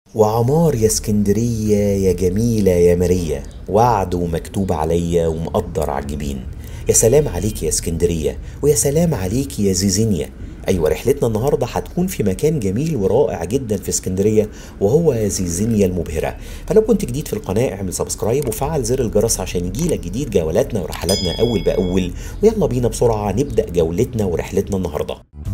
وعمار يا اسكندرية يا جميلة يا ماريا وعد ومكتوب عليا ومقدر عالجبين يا سلام عليك يا اسكندرية ويا سلام عليك يا زيزينيا أيوة رحلتنا النهاردة هتكون في مكان جميل ورائع جدا في اسكندرية وهو زيزينيا المبهرة فلو كنت جديد في القناة اعمل سبسكرايب وفعل زر الجرس عشان يجيلك جديد جولاتنا ورحلاتنا أول بأول ويلا بينا بسرعة نبدأ جولتنا ورحلتنا النهاردة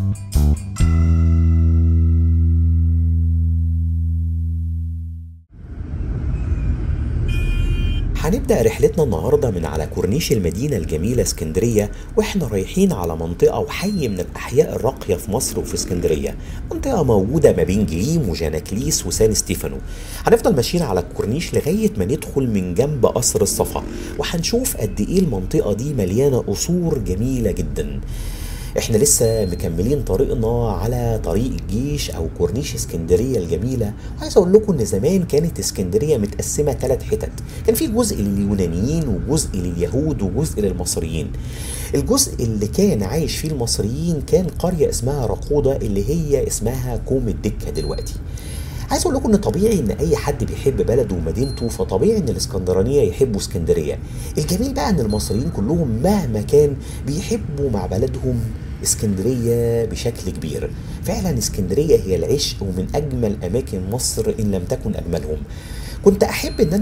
هنبدأ رحلتنا النهاردة من على كورنيش المدينة الجميلة اسكندرية واحنا رايحين على منطقة وحي من الأحياء الراقية في مصر وفي اسكندرية منطقة موجودة ما بين جليم وجناكليس وسان ستيفانو هنفضل ماشيين على الكورنيش لغاية ما ندخل من جنب قصر الصفا وهنشوف قد ايه المنطقة دي مليانة قصور جميلة جدا احنا لسه مكملين طريقنا على طريق الجيش او كورنيش اسكندريه الجميله وعايز اقول لكم ان زمان كانت اسكندريه متقسمه ثلاث حتت كان في جزء لليونانيين وجزء لليهود وجزء للمصريين الجزء اللي كان عايش فيه المصريين كان قريه اسمها رقوده اللي هي اسمها كوم الدكه دلوقتي عايز اقول لكم ان طبيعي ان اي حد بيحب بلده ومدينته فطبيعي ان الاسكندرانيه يحبوا اسكندريه الجميل بقى ان المصريين كلهم مهما كان بيحبوا مع بلدهم اسكندريه بشكل كبير فعلا اسكندريه هي العشق ومن اجمل اماكن مصر ان لم تكن اجملهم كنت احب ان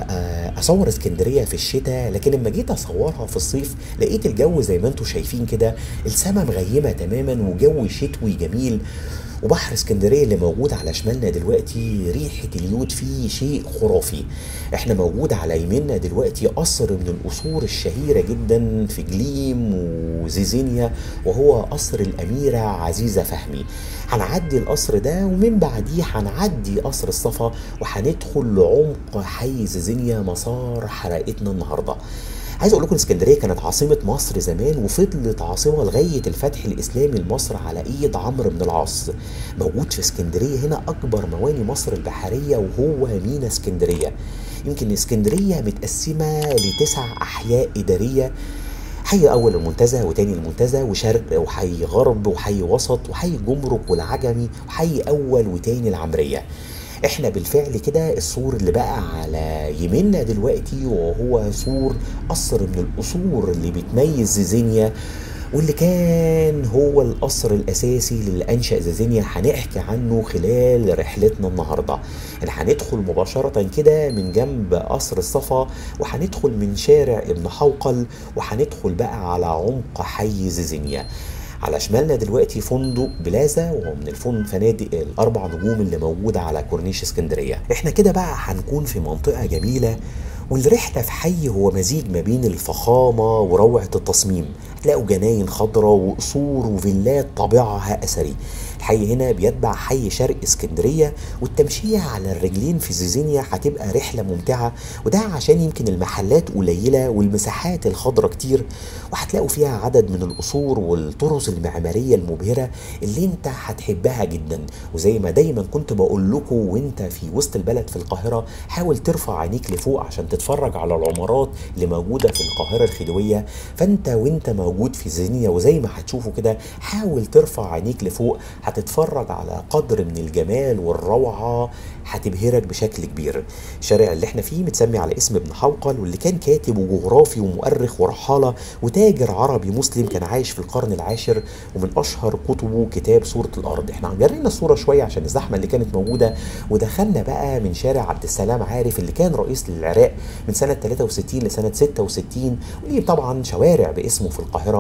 انا اصور اسكندريه في الشتاء لكن لما جيت اصورها في الصيف لقيت الجو زي ما انتم شايفين كده السماء مغيمه تماما وجو شتوي جميل وبحر اسكندريه اللي موجود على شمالنا دلوقتي ريحه اليود فيه شيء خرافي احنا موجود على يميننا دلوقتي قصر من القصور الشهيره جدا في جليم وزيزينيا وهو قصر الاميره عزيزه فهمي هنعدي القصر ده ومن بعديه هنعدي قصر الصفا وهندخل لعمق حي زيزينيا مسار حلقتنا النهارده عايز اقول لكم اسكندريه كانت عاصمه مصر زمان وفضلت عاصمه لغايه الفتح الاسلامي لمصر على ايد عمرو بن العاص موجود في اسكندريه هنا اكبر مواني مصر البحريه وهو مينا اسكندريه يمكن اسكندريه متقسمه لتسع احياء اداريه حي اول المنتزه وتاني المنتزه وشرق وحي غرب وحي وسط وحي جمرك والعجمي وحي اول وتاني العمريه احنا بالفعل كده السور اللي بقى على يميننا دلوقتي وهو سور قصر من القصور اللي بتميز زيزينيا واللي كان هو القصر الاساسي اللي انشا زيزينيا هنحكي عنه خلال رحلتنا النهارده اللي هندخل مباشره كده من جنب قصر الصفا وهندخل من شارع ابن حوقل وهندخل بقى على عمق حي زيزينيا على شمالنا دلوقتي فندق بلازا وهو من الفندق فنادق الاربع نجوم اللي موجوده على كورنيش اسكندريه احنا كده بقى هنكون في منطقه جميله والرحلة في حي هو مزيج ما بين الفخامة وروعة التصميم هتلاقوا جناين خضراء وقصور وفيلات طابعها أثري الحي هنا بيتبع حي شرق اسكندرية والتمشية على الرجلين في زيزينيا هتبقى رحلة ممتعة وده عشان يمكن المحلات قليلة والمساحات الخضراء كتير وهتلاقوا فيها عدد من القصور والطرز المعمارية المبهرة اللي انت هتحبها جدا وزي ما دايما كنت بقول لكم وانت في وسط البلد في القاهرة حاول ترفع عينيك لفوق عشان تتفرج على العمارات اللي موجودة في القاهرة الخديوية فانت وانت موجود في زينيا وزي ما هتشوفوا كده حاول ترفع عينيك لفوق هتتفرج على قدر من الجمال والروعة هتبهرك بشكل كبير الشارع اللي احنا فيه متسمي على اسم ابن حوقل واللي كان كاتب وجغرافي ومؤرخ ورحالة وتاجر عربي مسلم كان عايش في القرن العاشر ومن اشهر كتبه كتاب سورة الارض احنا جرينا الصورة شوية عشان الزحمة اللي كانت موجودة ودخلنا بقى من شارع عبد السلام عارف اللي كان رئيس للعراق من سنة 63 لسنة 66 وليه طبعا شوارع باسمه في القاهرة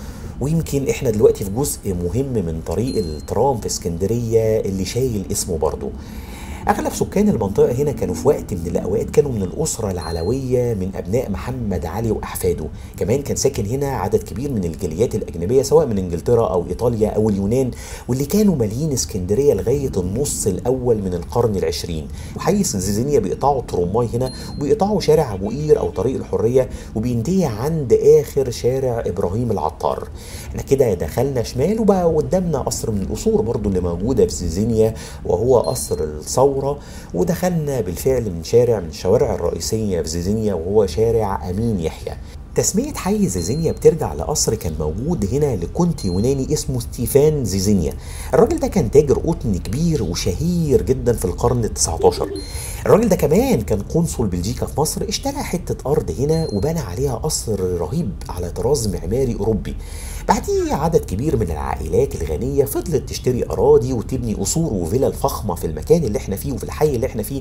ويمكن احنا دلوقتي في جزء مهم من طريق الترام في اسكندريه اللي شايل اسمه برضه اغلب سكان المنطقه هنا كانوا في وقت من الاوقات كانوا من الاسره العلويه من ابناء محمد علي واحفاده كمان كان ساكن هنا عدد كبير من الجاليات الاجنبيه سواء من انجلترا او ايطاليا او اليونان واللي كانوا مالين اسكندريه لغايه النص الاول من القرن العشرين وحي زيزينيا بيقطعوا ترماي هنا وبيقطعوا شارع ابو قير او طريق الحريه وبينتهي عند اخر شارع ابراهيم العطار احنا كده دخلنا شمال وبقى قدامنا قصر من القصور برضو اللي موجوده في زيزينيا وهو قصر الثوره ودخلنا بالفعل من شارع من الشوارع الرئيسيه في زيزينيا وهو شارع امين يحيى تسمية حي زيزينيا بترجع لقصر كان موجود هنا لكونت يوناني اسمه ستيفان زيزينيا الراجل ده كان تاجر قطن كبير وشهير جدا في القرن ال 19 الراجل ده كمان كان قنصل بلجيكا في مصر اشترى حتة أرض هنا وبنى عليها قصر رهيب على طراز معماري أوروبي بعديه عدد كبير من العائلات الغنية فضلت تشتري أراضي وتبني قصور وفلل فخمة في المكان اللي احنا فيه وفي الحي اللي احنا فيه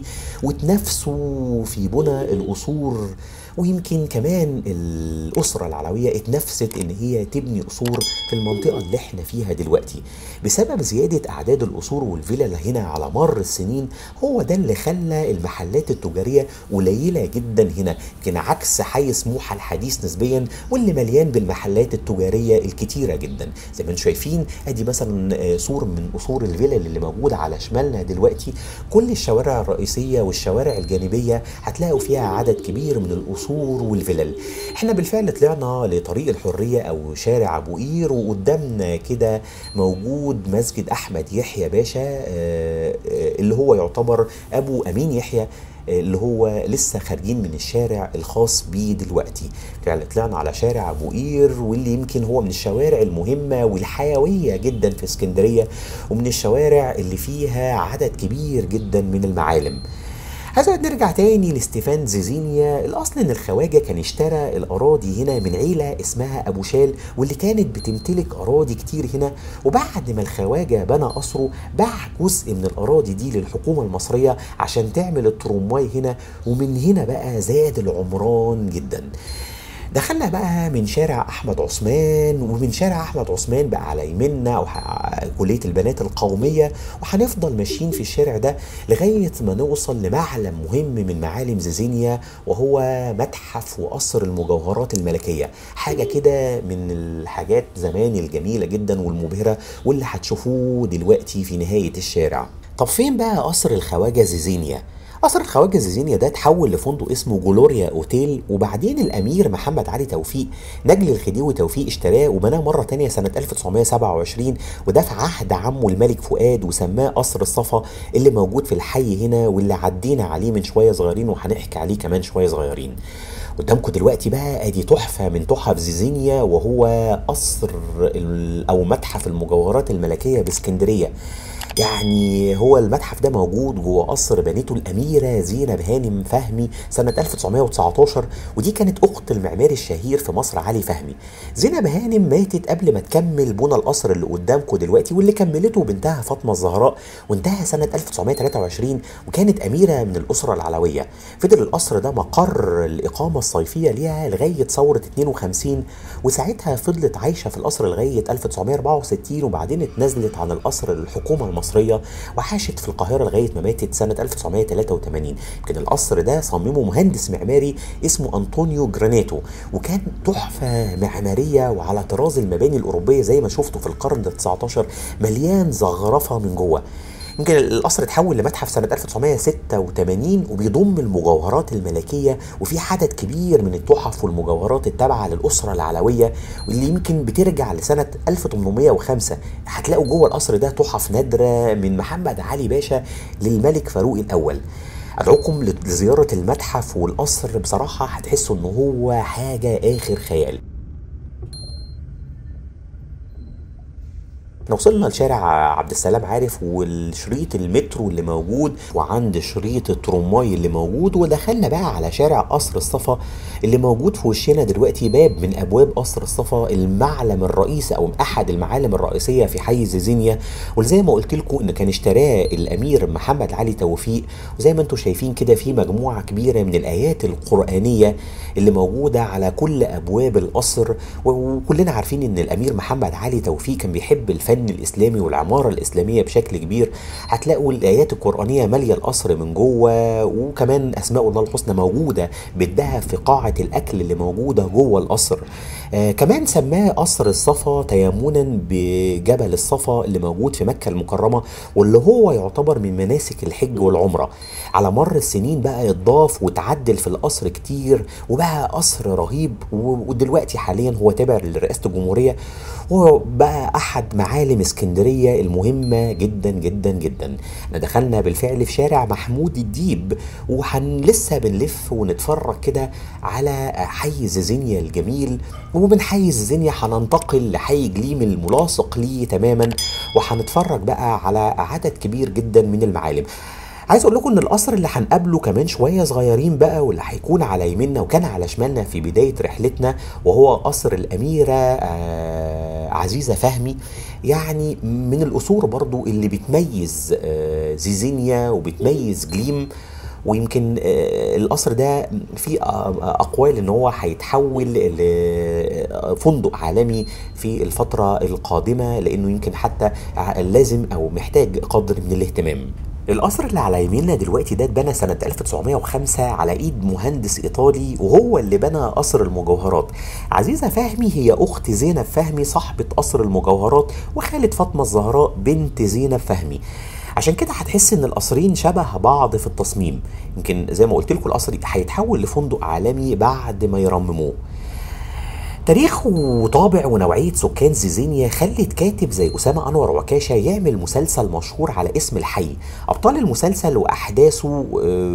وتنافسوا في بنى القصور ويمكن كمان الأسرة العلوية اتنافست إن هي تبني قصور في المنطقة اللي احنا فيها دلوقتي بسبب زيادة أعداد القصور والفلل هنا على مر السنين هو ده اللي خلى المحلات التجارية قليلة جدا هنا كان عكس حي سموحة الحديث نسبيا واللي مليان بالمحلات التجارية الكتيرة جدا زي ما انتم شايفين ادي مثلا سور من قصور الفلل اللي موجودة على شمالنا دلوقتي كل الشوارع الرئيسية والشوارع الجانبية هتلاقوا فيها عدد كبير من القصور والفلل احنا بالفعل طلعنا لطريق الحرية او شارع ابو قير وقدامنا كده موجود مسجد احمد يحيى باشا آه، آه، اللي هو يعتبر ابو امين يحيى اللي هو لسه خارجين من الشارع الخاص بيه دلوقتي فعلا طلعنا على شارع ابو قير واللي يمكن هو من الشوارع المهمه والحيويه جدا في اسكندريه ومن الشوارع اللي فيها عدد كبير جدا من المعالم عايز نرجع تاني لستيفان زيزينيا الاصل ان الخواجه كان اشترى الاراضي هنا من عيله اسمها ابو شال واللي كانت بتمتلك اراضي كتير هنا وبعد ما الخواجه بنى قصره باع جزء من الاراضي دي للحكومه المصريه عشان تعمل الترمواي هنا ومن هنا بقى زاد العمران جدا دخلنا بقى من شارع احمد عثمان ومن شارع احمد عثمان بقى على يمنا وح- كليه البنات القوميه وهنفضل ماشيين في الشارع ده لغايه ما نوصل لمعلم مهم من معالم زيزينيا وهو متحف وقصر المجوهرات الملكيه حاجه كده من الحاجات زمان الجميله جدا والمبهره واللي هتشوفوه دلوقتي في نهايه الشارع طب فين بقى قصر الخواجه زيزينيا قصر الخواجة زيزينيا ده اتحول لفندق اسمه جلوريا اوتيل وبعدين الامير محمد علي توفيق نجل الخديوي توفيق اشتراه وبناه مرة تانية سنة 1927 وده في عهد عمه الملك فؤاد وسماه قصر الصفا اللي موجود في الحي هنا واللي عدينا عليه من شوية صغيرين وهنحكي عليه كمان شوية صغيرين قدامكم دلوقتي بقى ادي تحفة من تحف زيزينيا وهو قصر ال- او متحف المجوهرات الملكية باسكندرية يعني هو المتحف ده موجود جوه قصر بنته الأميرة زينب هانم فهمي سنة 1919 ودي كانت أخت المعماري الشهير في مصر علي فهمي زينب هانم ماتت قبل ما تكمل بنى القصر اللي قدامكم دلوقتي واللي كملته بنتها فاطمة الزهراء وانتهى سنة 1923 وكانت أميرة من الأسرة العلوية فضل القصر ده مقر الإقامة الصيفية ليها لغاية ثورة 52 وساعتها فضلت عايشة في القصر لغاية 1964 وبعدين اتنازلت عن القصر للحكومة المصرية وعاشت في القاهرة لغاية ما ماتت سنة 1983 يمكن القصر ده صممه مهندس معماري اسمه أنطونيو جرانيتو وكان تحفة معمارية وعلى طراز المباني الأوروبية زي ما شفتوا في القرن ال 19 مليان زخرفة من جوه يمكن القصر اتحول لمتحف سنة 1986 وبيضم المجوهرات الملكية وفي عدد كبير من التحف والمجوهرات التابعة للأسرة العلوية واللي يمكن بترجع لسنة 1805 هتلاقوا جوه القصر ده تحف نادرة من محمد علي باشا للملك فاروق الأول أدعوكم لزيارة المتحف والقصر بصراحة هتحسوا إن هو حاجة آخر خيال احنا وصلنا لشارع عبد السلام عارف والشريط المترو اللي موجود وعند شريط الترماي اللي موجود ودخلنا بقى على شارع قصر الصفا اللي موجود في وشنا دلوقتي باب من ابواب قصر الصفا المعلم الرئيسي او احد المعالم الرئيسيه في حي زيزينيا وزي ما قلت لكم ان كان اشتراه الامير محمد علي توفيق وزي ما انتم شايفين كده في مجموعه كبيره من الايات القرانيه اللي موجوده على كل ابواب القصر وكلنا عارفين ان الامير محمد علي توفيق كان بيحب الفن الاسلامي والعماره الاسلاميه بشكل كبير هتلاقوا الايات القرانيه ماليه القصر من جوه وكمان اسماء الله الحسنى موجوده بالذهب في قاعه الاكل اللي موجوده جوه القصر آه كمان سماه قصر الصفا تيمنا بجبل الصفا اللي موجود في مكة المكرمة واللي هو يعتبر من مناسك الحج والعمرة على مر السنين بقى اتضاف وتعدل في القصر كتير وبقى قصر رهيب ودلوقتي حاليا هو تابع لرئاسة الجمهورية وبقى أحد معالم اسكندرية المهمة جدا جدا جدا احنا دخلنا بالفعل في شارع محمود الديب وحن لسه بنلف ونتفرج كده على حي زيزينيا الجميل ومن حي زيزينيا هننتقل لحي جليم الملاصق ليه تماما وهنتفرج بقى على عدد كبير جدا من المعالم عايز اقول لكم ان القصر اللي هنقابله كمان شويه صغيرين بقى واللي هيكون على يميننا وكان على شمالنا في بدايه رحلتنا وهو قصر الاميره آه عزيزه فهمي يعني من القصور برضو اللي بتميز آه زيزينيا وبتميز جليم ويمكن القصر ده في اقوال ان هو هيتحول لفندق عالمي في الفتره القادمه لانه يمكن حتى لازم او محتاج قدر من الاهتمام القصر اللي على يميننا دلوقتي ده اتبنى سنة 1905 على ايد مهندس ايطالي وهو اللي بنى قصر المجوهرات. عزيزة فهمي هي اخت زينب فهمي صاحبة قصر المجوهرات وخالة فاطمة الزهراء بنت زينب فهمي. عشان كده هتحس ان القصرين شبه بعض في التصميم يمكن زي ما قلت لكم القصر هيتحول لفندق عالمي بعد ما يرمموه تاريخ وطابع ونوعية سكان زيزينيا خلت كاتب زي أسامة أنور وكاشة يعمل مسلسل مشهور على اسم الحي أبطال المسلسل وأحداثه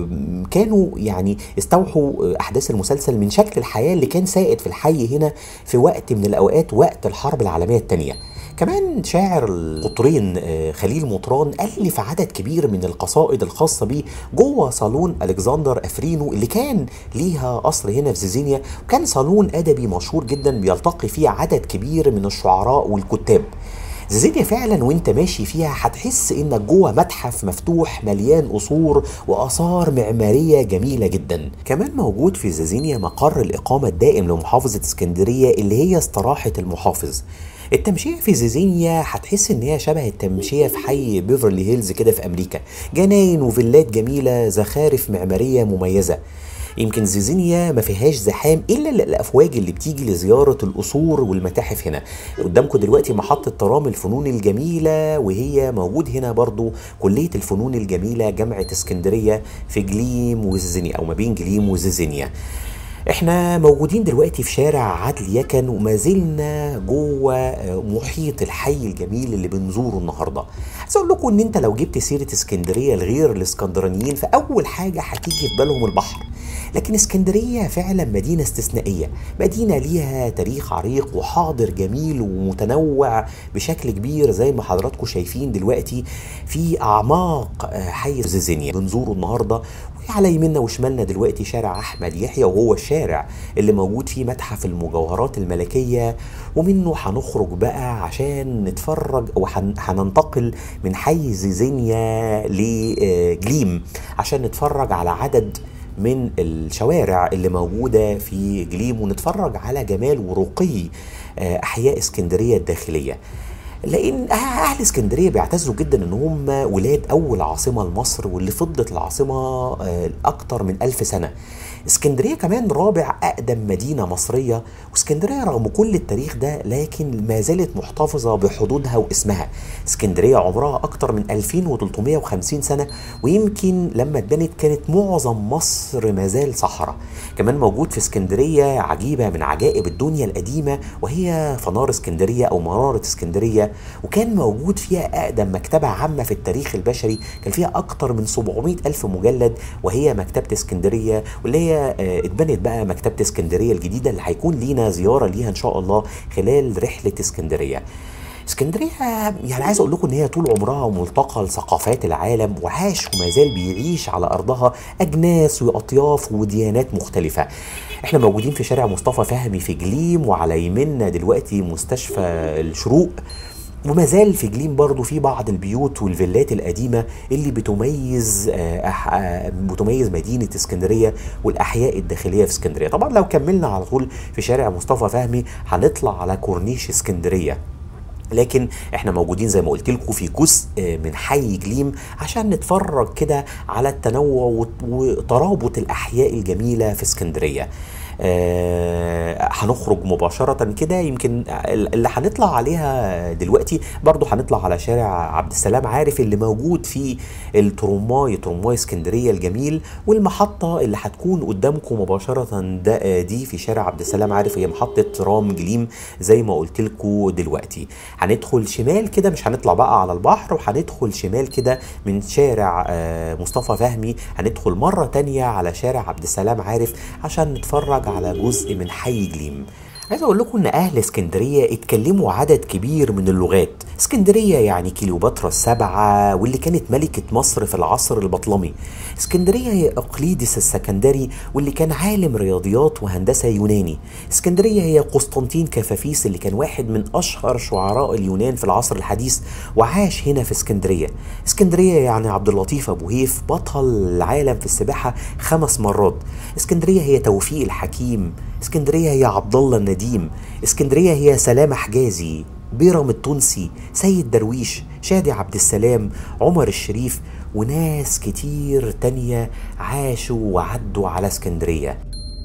كانوا يعني استوحوا أحداث المسلسل من شكل الحياة اللي كان سائد في الحي هنا في وقت من الأوقات وقت الحرب العالمية الثانية كمان شاعر القطرين خليل مطران ألف عدد كبير من القصائد الخاصة بيه جوه صالون ألكسندر أفرينو اللي كان ليها قصر هنا في زيزينيا وكان صالون أدبي مشهور جدا بيلتقي فيه عدد كبير من الشعراء والكتاب زيزينيا فعلا وانت ماشي فيها هتحس انك جوه متحف مفتوح مليان قصور واثار معماريه جميله جدا كمان موجود في زيزينيا مقر الاقامه الدائم لمحافظه اسكندريه اللي هي استراحه المحافظ التمشية في زيزينيا هتحس ان هي شبه التمشية في حي بيفرلي هيلز كده في امريكا جناين وفيلات جميلة زخارف معمارية مميزة يمكن زيزينيا ما فيهاش زحام الا الافواج اللي بتيجي لزياره القصور والمتاحف هنا قدامكم دلوقتي محطه ترام الفنون الجميله وهي موجود هنا برضو كليه الفنون الجميله جامعه اسكندريه في جليم وزيزينيا او ما بين جليم وزيزينيا احنا موجودين دلوقتي في شارع عدل يكن وما زلنا جوه محيط الحي الجميل اللي بنزوره النهارده عايز اقول لكم ان انت لو جبت سيره اسكندريه لغير الاسكندرانيين فاول حاجه هتيجي في بالهم البحر لكن اسكندريه فعلا مدينه استثنائيه مدينه ليها تاريخ عريق وحاضر جميل ومتنوع بشكل كبير زي ما حضراتكم شايفين دلوقتي في اعماق حي زيزينيا بنزوره النهارده على يميننا وشمالنا دلوقتي شارع احمد يحيى وهو الشارع اللي موجود فيه متحف المجوهرات الملكيه ومنه هنخرج بقى عشان نتفرج وهننتقل من حي زيزينيا لجليم عشان نتفرج على عدد من الشوارع اللي موجودة في جليم ونتفرج على جمال ورقي أحياء اسكندرية الداخلية لان اهل اسكندريه بيعتزوا جدا ان هم ولاد اول عاصمه لمصر واللي فضلت العاصمه اكتر من ألف سنه اسكندريه كمان رابع اقدم مدينه مصريه واسكندريه رغم كل التاريخ ده لكن ما زالت محتفظه بحدودها واسمها اسكندريه عمرها اكتر من 2350 سنه ويمكن لما اتبنت كانت معظم مصر ما زال صحراء كمان موجود في اسكندريه عجيبه من عجائب الدنيا القديمه وهي فنار اسكندريه او مناره اسكندريه وكان موجود فيها اقدم مكتبه عامه في التاريخ البشري كان فيها اكتر من 700 الف مجلد وهي مكتبه اسكندريه واللي هي اتبنت بقى مكتبه اسكندريه الجديده اللي هيكون لينا زياره ليها ان شاء الله خلال رحله اسكندريه اسكندريه يعني عايز اقول لكم ان هي طول عمرها ملتقى لثقافات العالم وعاش وما زال بيعيش على ارضها اجناس واطياف وديانات مختلفه احنا موجودين في شارع مصطفى فهمي في جليم وعلى يمنا دلوقتي مستشفى الشروق وما زال في جليم برضو في بعض البيوت والفيلات القديمة اللي بتميز آه بتميز مدينة اسكندرية والأحياء الداخلية في اسكندرية طبعا لو كملنا على طول في شارع مصطفى فهمي هنطلع على كورنيش اسكندرية لكن احنا موجودين زي ما قلت لكم في جزء من حي جليم عشان نتفرج كده على التنوع وترابط الاحياء الجميله في اسكندريه آه هنخرج مباشره كده يمكن اللي هنطلع عليها دلوقتي برضو هنطلع على شارع عبد السلام عارف اللي موجود فيه الترماي ترماي اسكندريه الجميل والمحطه اللي هتكون قدامكم مباشره ده دي في شارع عبد السلام عارف هي محطه رام جليم زي ما قلت لكم دلوقتي هندخل شمال كده مش هنطلع بقى على البحر وهندخل شمال كده من شارع آه مصطفى فهمي هندخل مره تانية على شارع عبد السلام عارف عشان نتفرج على جزء من حي جليم عايز اقول لكم ان اهل اسكندريه اتكلموا عدد كبير من اللغات اسكندريه يعني كليوباترا السبعه واللي كانت ملكه مصر في العصر البطلمي اسكندريه هي اقليدس السكندري واللي كان عالم رياضيات وهندسه يوناني اسكندريه هي قسطنطين كفافيس اللي كان واحد من اشهر شعراء اليونان في العصر الحديث وعاش هنا في اسكندريه اسكندريه يعني عبد اللطيف ابو هيف بطل العالم في السباحه خمس مرات اسكندريه هي توفيق الحكيم اسكندريه هي عبد الله النديم اسكندريه هي سلامه حجازي بيرم التونسي سيد درويش شادي عبد السلام عمر الشريف وناس كتير تانية عاشوا وعدوا على اسكندرية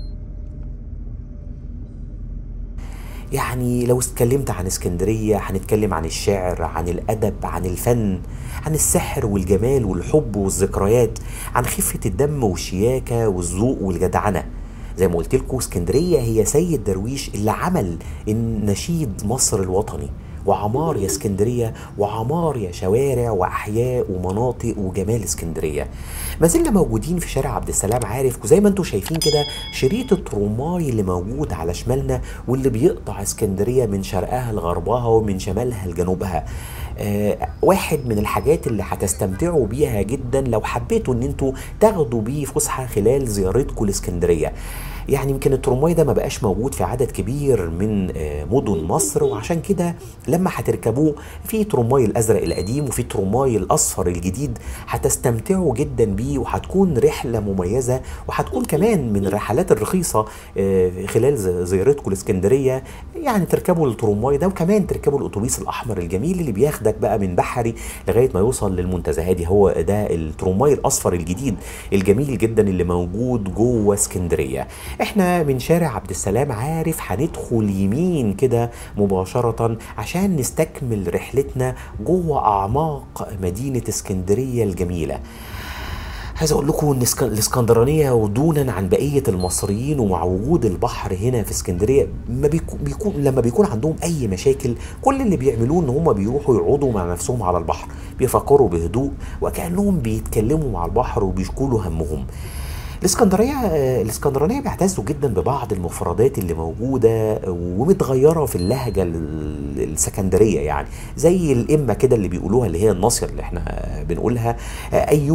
يعني لو اتكلمت عن اسكندرية هنتكلم عن الشعر عن الأدب عن الفن عن السحر والجمال والحب والذكريات عن خفة الدم والشياكة والذوق والجدعنة زي ما قلت لكم اسكندريه هي سيد درويش اللي عمل النشيد مصر الوطني وعمار يا اسكندريه وعمار يا شوارع واحياء ومناطق وجمال اسكندريه ما زلنا موجودين في شارع عبد السلام عارف وزي ما انتم شايفين كده شريط الترماي اللي موجود على شمالنا واللي بيقطع اسكندريه من شرقها لغربها ومن شمالها لجنوبها آه واحد من الحاجات اللي هتستمتعوا بيها جدا لو حبيتوا ان انتوا تاخدوا بيه فسحه خلال زيارتكم لاسكندريه يعني يمكن الترماي ده ما بقاش موجود في عدد كبير من مدن مصر وعشان كده لما هتركبوه في ترماي الازرق القديم وفي ترماي الاصفر الجديد هتستمتعوا جدا بيه وهتكون رحله مميزه وهتكون كمان من الرحلات الرخيصه خلال زيارتكم لاسكندريه يعني تركبوا الترماي ده وكمان تركبوا الاتوبيس الاحمر الجميل اللي بياخدك بقى من بحري لغايه ما يوصل للمنتزه هادي هو ده الترماي الاصفر الجديد الجميل جدا اللي موجود جوه اسكندريه احنا من شارع عبد السلام عارف هندخل يمين كده مباشرة عشان نستكمل رحلتنا جوه أعماق مدينة اسكندرية الجميلة عايز اقول لكم ان الاسكندرانيه ودونا عن بقيه المصريين ومع وجود البحر هنا في اسكندريه ما بيكون, بيكون لما بيكون عندهم اي مشاكل كل اللي بيعملوه ان هم بيروحوا يقعدوا مع نفسهم على البحر بيفكروا بهدوء وكانهم بيتكلموا مع البحر وبيشكوا له همهم الاسكندريه الاسكندرانيه بيعتزوا جدا ببعض المفردات اللي موجوده ومتغيره في اللهجه السكندريه يعني زي الامه كده اللي بيقولوها اللي هي الناصيه اللي احنا بنقولها ايو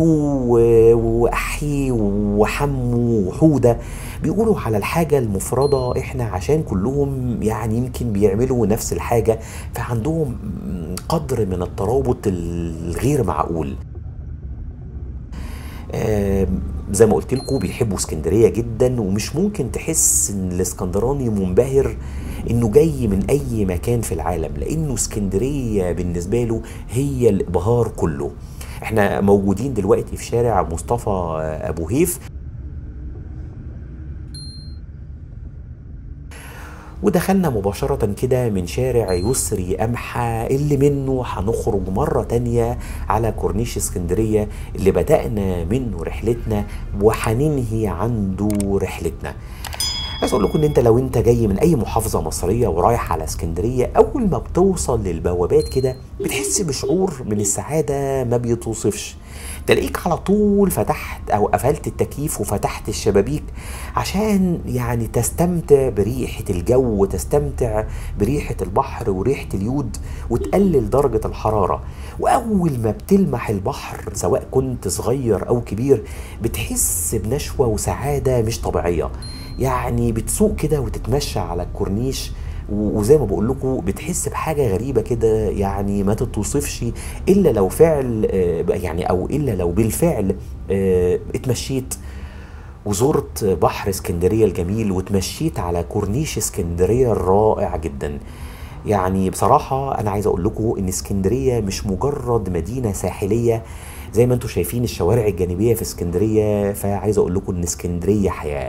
واحي وحمو وحوده بيقولوا على الحاجه المفرده احنا عشان كلهم يعني يمكن بيعملوا نفس الحاجه فعندهم قدر من الترابط الغير معقول آه زي ما قلت لكم بيحبوا اسكندريه جدا ومش ممكن تحس ان الاسكندراني منبهر انه جاي من اي مكان في العالم لانه اسكندريه بالنسبه له هي الابهار كله احنا موجودين دلوقتي في شارع مصطفى ابو هيف ودخلنا مباشرة كده من شارع يسري أمحى اللي منه هنخرج مرة تانية على كورنيش اسكندرية اللي بدأنا منه رحلتنا وهننهي عنده رحلتنا عايز اقول لكم ان انت لو انت جاي من اي محافظه مصريه ورايح على اسكندريه اول ما بتوصل للبوابات كده بتحس بشعور من السعاده ما بيتوصفش تلاقيك على طول فتحت او قفلت التكييف وفتحت الشبابيك عشان يعني تستمتع بريحه الجو وتستمتع بريحه البحر وريحه اليود وتقلل درجه الحراره واول ما بتلمح البحر سواء كنت صغير او كبير بتحس بنشوه وسعاده مش طبيعيه يعني بتسوق كده وتتمشى على الكورنيش وزي ما بقول لكم بتحس بحاجه غريبه كده يعني ما تتوصفش الا لو فعل يعني او الا لو بالفعل اتمشيت وزرت بحر اسكندريه الجميل وتمشيت على كورنيش اسكندريه الرائع جدا يعني بصراحه انا عايز اقول لكم ان اسكندريه مش مجرد مدينه ساحليه زي ما انتم شايفين الشوارع الجانبيه في اسكندريه فعايز اقول لكم ان اسكندريه حياه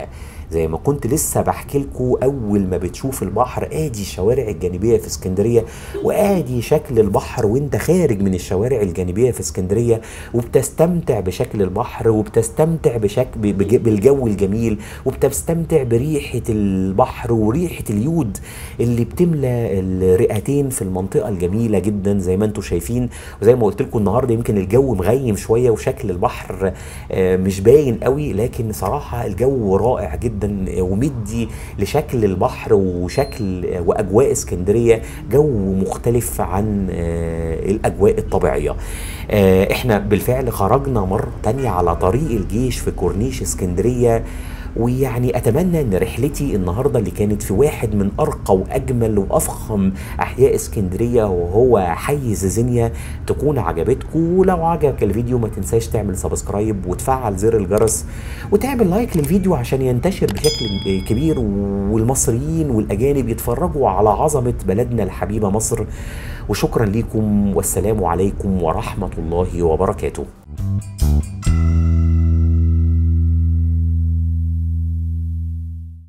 زي ما كنت لسه بحكي لكم اول ما بتشوف البحر ادي الشوارع الجانبيه في اسكندريه وادي شكل البحر وانت خارج من الشوارع الجانبيه في اسكندريه وبتستمتع بشكل البحر وبتستمتع بشكل بج- بالجو الجميل وبتستمتع بريحه البحر وريحه اليود اللي بتملى الرئتين في المنطقه الجميله جدا زي ما انتم شايفين وزي ما قلت لكم النهارده يمكن الجو مغيم شويه وشكل البحر آه، مش باين قوي لكن صراحه الجو رائع جدا ومدي لشكل البحر وشكل واجواء اسكندريه جو مختلف عن آه، الاجواء الطبيعيه آه، احنا بالفعل خرجنا مره تانية على طريق الجيش في كورنيش اسكندريه ويعني اتمنى ان رحلتي النهارده اللي كانت في واحد من ارقى واجمل وافخم احياء اسكندريه وهو حي زيزينيا تكون عجبتكم ولو عجبك الفيديو ما تنساش تعمل سبسكرايب وتفعل زر الجرس وتعمل لايك للفيديو عشان ينتشر بشكل كبير والمصريين والاجانب يتفرجوا على عظمه بلدنا الحبيبه مصر وشكرا لكم والسلام عليكم ورحمه الله وبركاته